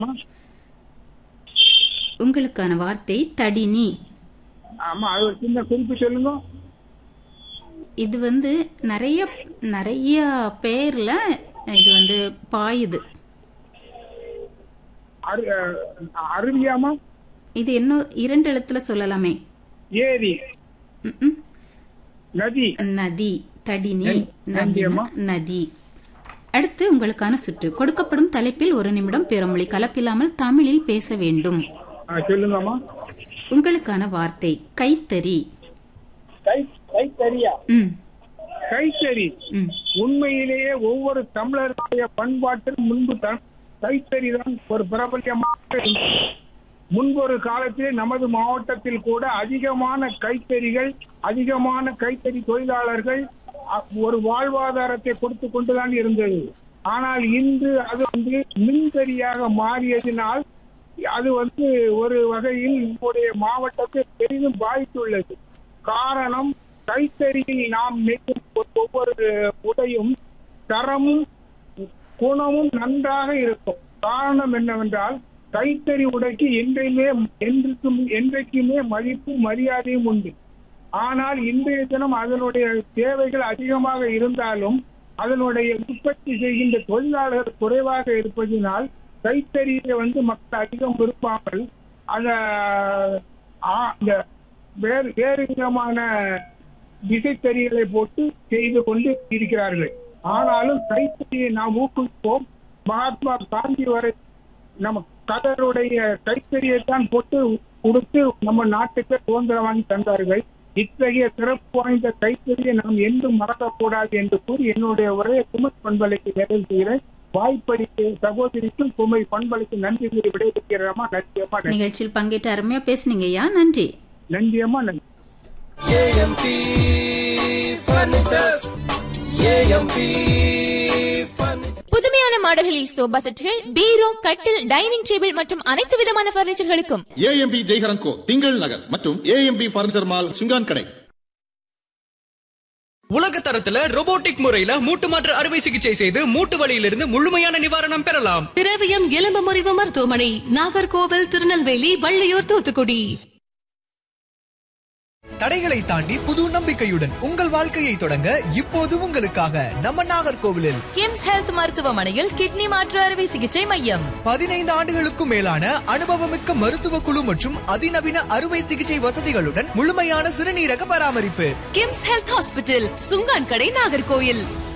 உங்களுக்கான வார்த்தை தடினி ஆமா அது ஒரு சின்ன குறிப்பு சொல்லுங்க இது வந்து நிறைய நிறைய பேர்ல இது வந்து பாயுது அரு- அஹ், அருவியாமா இது இன்னும் இரண்டு எழுத்துல சொல்லலாமே ஏரி ம்ம். நதி நதி தடினி நன்றி, நன்றி அப்படின்னா அம்மா. நதி அடுத்து உங்களுக்கான சுற்று கொடுக்கப்படும் தலைப்பில் ஒரு நிமிடம் பிறமொழி கலப்பில்லாமல் தமிழில் பேச வேண்டும் ஆ, சொல்லுங்கம்மா உங்களுக்கான வார்த்தை கைத்தறி கை கைத்தறியா ம் கைத்தறி ம் உண்மையிலேயே ஒவ்வொரு தமிழருடைய பண்பாட்டில் முன்பு தான் கைத்தறி தான் ஒரு பிரபல்யமாக இருந்தது. முன்பொரு காலத்திலே நமது மாவட்டத்தில் கூட அதிகமான கைத்தறிகள் அதிகமான கைத்தறி தொழிலாளர்கள் அ- ஒரு வாழ்வாதாரத்தை கொடுத்து கொண்டுதான் இருந்தது ஆனால் இன்று அது வந்து மின்தறியாக மாறியதினால் அது வந்து ஒரு வகையில் நம்முடைய மாவட்டத்தை பெரிதும் பாதித்துள்ளது காரணம் கைத்தறியில் நாம் நெய்யும் ஒவ்வொரு உடையும் தரமும் குணமும் நன்றாக இருக்கும் காரணம் என்னவென்றால் கைத்தறி உடைக்கு என்றையுமே என்றைக்கும் என்றைக்குமே மதிப்பும் மரியாதையும் உண்டு ஆனால் இன்றைய தினம் அதனுடைய தேவைகள் அதிகமாக இருந்தாலும் அதனுடைய உற்பத்தி செய்கின்ற தொழிலாளர்கள் குறைவாக இருப்பதினால் கைத்தறியை வந்து மக்கள் அதிகம் விரும்பாமல் அந்த ஆ, இந்த வேறு வேறு விதமான விசைத்தறிகளை போட்டு செய்து கொண்டு இருக்கிறார்கள் ஆனாலும் கைத்தறியை நாம் ஊக்குவிப்போம் மகாத்மா காந்தி வரை நம்ம கதருடைய கைத்தறியை தான் போட்டு கொடுத்து நம்ம நாட்டுக்கு சுதந்திரம் வாங்கி தந்தார்கள் இத்தகைய சிறப்பு வாய்ந்த கைத்தறியை நாம் என்றும் மறக்கக்கூடாது என்று கூறி என்னுடைய உரையை குமர் பண்பலைக்கு நிறைவு செய்கிறேன் வாய்ப்பளித்த சகோதரிக்கும் குமை பண்பலைக்கு நன்றி கூறி விடைபெறுகிறோமா நன்றியம்மா நன்றி நிகழ்ச்சியில் பங்கேற்று அருமையா பேசுனீங்க ஐயா நன்றி நன்றியம்மா நன்றி AMP Furnitures. AMP Furnitures. புதுமையான மாடல்களில் சோபா செட்டுகள் பீரோ கட்டில் டைனிங் டேபிள் மற்றும் அனைத்து விதமான பர்னிச்சர்களுக்கும் ஏஎம்பி ஜெய்ஹரன் கோ திங்கள் நகர் மற்றும் ஏஎம்பி பர்னிச்சர் மால் சுங்கான் கடை உலக தரத்துல robotic முறையில மூட்டு மாற்று அறுவை சிகிச்சை செய்து மூட்டு வலியிலிருந்து முழுமையான நிவாரணம் பெறலாம் திரவியம் எலும்பு முறிவு மருத்துவமனை நாகர்கோவில் திருநெல்வேலி வள்ளியூர் தூத்துக்குடி தடைகளை தாண்டி புது நம்பிக்கையுடன் உங்கள் வாழ்க்கையை தொடங்க இப்போது உங்களுக்காக நம்ம நாகர்கோவிலில் கிம்ஸ் ஹெல்த் மருத்துவமனையில் கிட்னி மாற்று அறுவை சிகிச்சை மையம் பதினைந்து ஆண்டுகளுக்கும் மேலான அனுபவமிக்க மருத்துவ குழு மற்றும் அதிநவீன அறுவை சிகிச்சை வசதிகளுடன் முழுமையான சிறுநீரக பராமரிப்பு கிம்ஸ் ஹெல்த் ஹாஸ்பிட்டல் சுங்கான் கடை நாகர்கோயில்